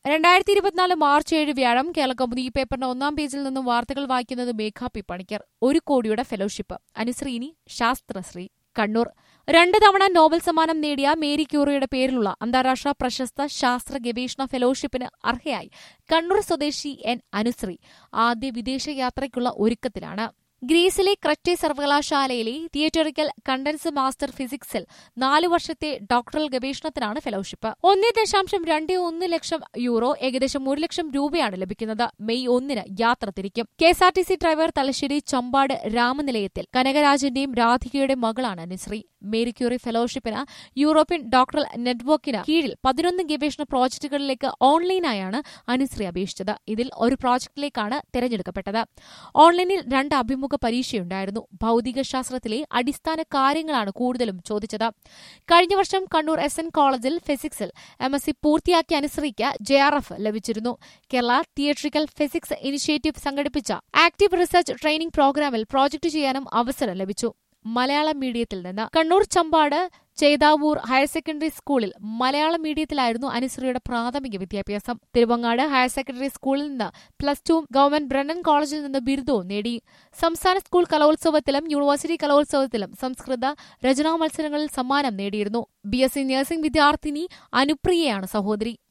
രണ്ടായിരത്തി ഇരുപത്തിനാല് മാർച്ച് ഏഴ് വ്യാഴം കേരള കൗമുദി ഈ പേപ്പറിന്റെ ഒന്നാം പേജിൽ നിന്നും വാർത്തകൾ വായിക്കുന്നത് മേഘ പി പണിക്കർ ഒരു കോടിയുടെ ഫെലോഷിപ്പ് അനുശ്രീനി ശാസ്ത്രശ്രീ കണ്ണൂർ രണ്ട് തവണ നോബൽ സമ്മാനം നേടിയ മേരി ക്യൂറിയുടെ പേരിലുള്ള അന്താരാഷ്ട്ര പ്രശസ്ത ശാസ്ത്ര ഗവേഷണ ഫെലോഷിപ്പിന് അർഹയായി കണ്ണൂർ സ്വദേശി എൻ അനുശ്രീ ആദ്യ വിദേശ യാത്രയ്ക്കുള്ള ഒരുക്കത്തിലാണ് ഗ്രീസിലെ ക്രറ്റെ സർവകലാശാലയിലെ തിയേറ്ററിക്കൽ കണ്ടൻസ് മാസ്റ്റർ ഫിസിക്സിൽ നാലു വർഷത്തെ ഡോക്ടറൽ ഗവേഷണത്തിനാണ് ഫെലോഷിപ്പ് ഒന്നേ ദശാംശം രണ്ട് ഒന്ന് ലക്ഷം യൂറോ ഏകദേശം ഒരു ലക്ഷം രൂപയാണ് ലഭിക്കുന്നത് മെയ് ഒന്നിന് യാത്ര തിരിക്കും K S R T C driver Thalassery Champad രാമനിലയത്തിൽ കനകരാജന്റെയും രാധികയുടെ മകളാണ് നിശ്രീ മേരി ക്യൂറി ഫെലോഷിപ്പിന് യൂറോപ്യൻ ഡോക്ടറൽ നെറ്റ്വർക്കിന് കീഴിൽ പതിനൊന്ന് ഗവേഷണ പ്രോജക്ടുകളിലേക്ക് ഓൺലൈനായാണ് അനുശ്രീ അപേക്ഷിച്ചത് ഇതിൽ ഒരു പ്രോജക്ടിലേക്കാണ് തെരഞ്ഞെടുക്കപ്പെട്ടത് ഓൺലൈനിൽ രണ്ട് അഭിമുഖ പരീക്ഷയുണ്ടായിരുന്നു ഭൗതികശാസ്ത്രത്തിലെ അടിസ്ഥാന കാര്യങ്ങളാണ് കൂടുതലും ചോദിച്ചത് കഴിഞ്ഞ വർഷം കണ്ണൂർ എസ് എൻ കോളേജിൽ ഫിസിക്സിൽ എം എസ് സി പൂർത്തിയാക്കിയ അനുശ്രീക്ക് ജെ ആർ എഫ് ലഭിച്ചിരുന്നു കേരള തിയേറ്ററിക്കൽ ഫിസിക്സ് ഇനിഷ്യേറ്റീവ് സംഘടിപ്പിച്ച ആക്റ്റീവ് റിസർച്ച് ട്രെയിനിംഗ് പ്രോഗ്രാമിൽ പ്രോജക്ട് ചെയ്യാനും അവസരം ലഭിച്ചു മലയാളം മീഡിയത്തിൽ നിന്ന് കണ്ണൂർ ചമ്പാട് ചേതാവൂർ ഹയർ സെക്കൻഡറി സ്കൂളിൽ മലയാളം മീഡിയത്തിലായിരുന്നു അനുശ്രീയുടെ പ്രാഥമിക വിദ്യാഭ്യാസം തിരുവങ്ങാട് ഹയർ സെക്കൻഡറി സ്കൂളിൽ നിന്ന് പ്ലസ് ടു ഗവൺമെന്റ് ബ്രണ്ണൻ കോളേജിൽ നിന്ന് ബിരുദവും നേടി സംസ്ഥാന സ്കൂൾ കലോത്സവത്തിലും യൂണിവേഴ്സിറ്റി കലോത്സവത്തിലും സംസ്കൃത രചനാ മത്സരങ്ങളിൽ സമ്മാനം നേടിയിരുന്നു ബി എസ് സി നഴ്സിംഗ് വിദ്യാർത്ഥിനി അനുപ്രിയയാണ് സഹോദരി